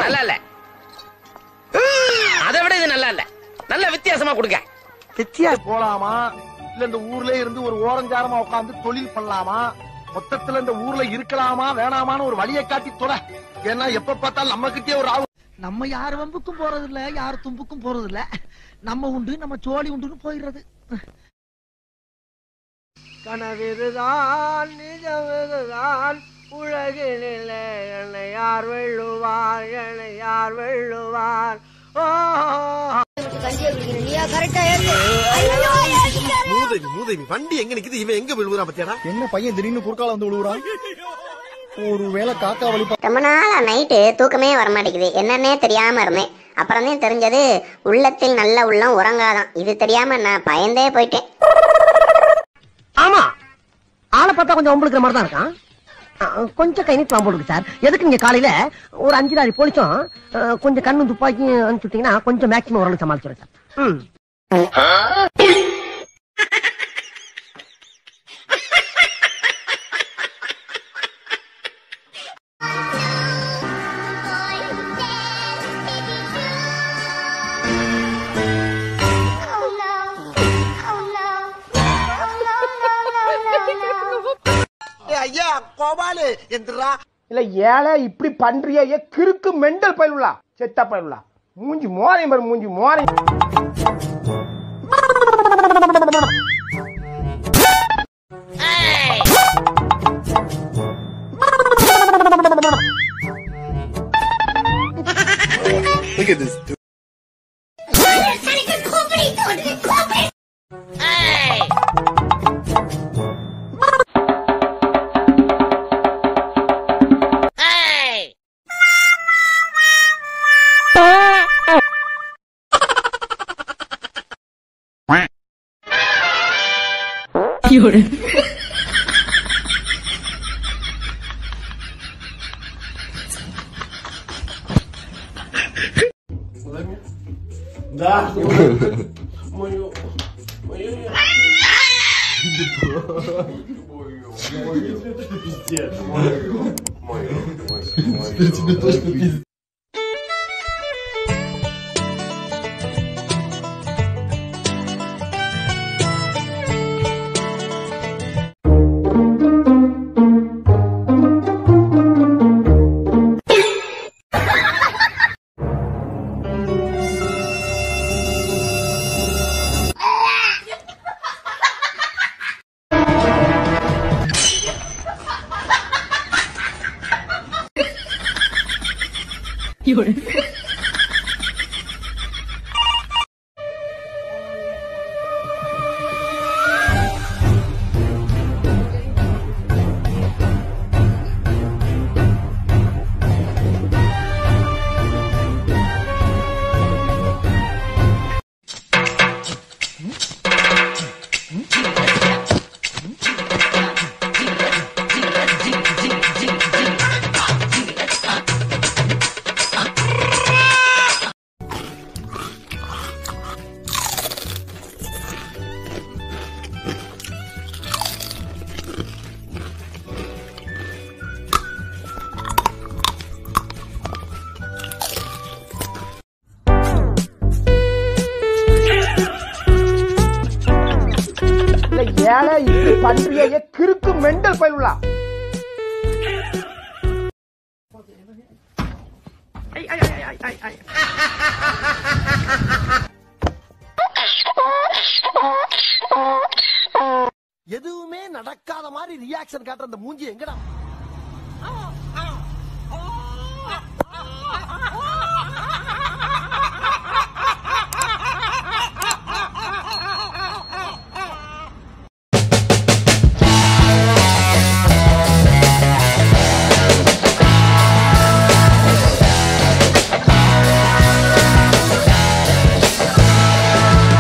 நல்லா இல்ல அதை விட இது நல்லா இல்ல நல்ல வித்தியாசமா கொடுங்க திச்சியா போலாமா இல்ல இந்த ஊர்ல இருந்து ஒரு ஓரஞ்சாரமா உட்கார்ந்து தொழில் பண்ணலாமா மொத்தத்துல இந்த ஊர்ல இருக்கலாமா வேணாமான்னு ஒரு வழியை காட்டி தொட ஏன்னா எப்ப பார்த்தாலும் நம்ம கிட்டே ஒரு ஆவு நம்ம யார் வம்புக்கும் போறது இல்ல யார் தும்புக்கும் போறது இல்ல நம்ம உண்டு நம்ம சோழி உண்டுன்னு போயிடுறது கனவிதுதான் நிஜமிதுதான் உலகினிலே என்னை யார் வெல்லுவார் என்னை யார் வெல்லுவார் ஓ மூதேவி மூதேவி வண்டி எங்க நிக்குது இவன் எங்க விழுவுறான் பத்தியாடா என்ன பையன் திடீர்னு குறுக்கால வந்து விழுவுறான் ஒரு வேளை காக்கா வழி ரொம்ப நாளா நைட்டு தூக்கமே வர மாட்டேங்குது என்னன்னே தெரியாம இருந்தேன் அப்புறம் தான் தெரிஞ்சது உள்ளத்தில் நல்ல உள்ளம் உறங்காதான் இது தெரியாம நான் பயந்தே போயிட்டேன் ஆமா ஆளை பார்த்தா கொஞ்சம் ஒம்பளுக்கிற மாதிரி தான் இருக்கான் அஹ், கொஞ்சம் கை நீட்டு போடுங்க சார் எதுக்கு நீங்க காலையில ஒரு அஞ்சு நாள் போலீஸும் அஹ், கொஞ்சம் கண்ணு துப்பாக்கியும் அனுப்பிச்சுட்டீங்கன்னா கொஞ்சம் மேக்ஸிமம் ஓரளவு சமாளிச்சிடும் சார் ம் ஐயா கோபாலு எந்திரா இல்ல ஏழை இப்படி பண்றியே ஏ கிறுக்கு மெண்டல் பயிலுலா செத்த பயிலுலா மூஞ்சி மோரை பாரு மூஞ்சி மோரை இல்ல ஏழை இப்படி பண்றியே ஏ கிறுக்கு மெண்டல் பயிலுலா எதுவுமே நடக்காத மாதிரி ரியாக்ஷன் காட்டுற அந்த மூஞ்சி எங்கடா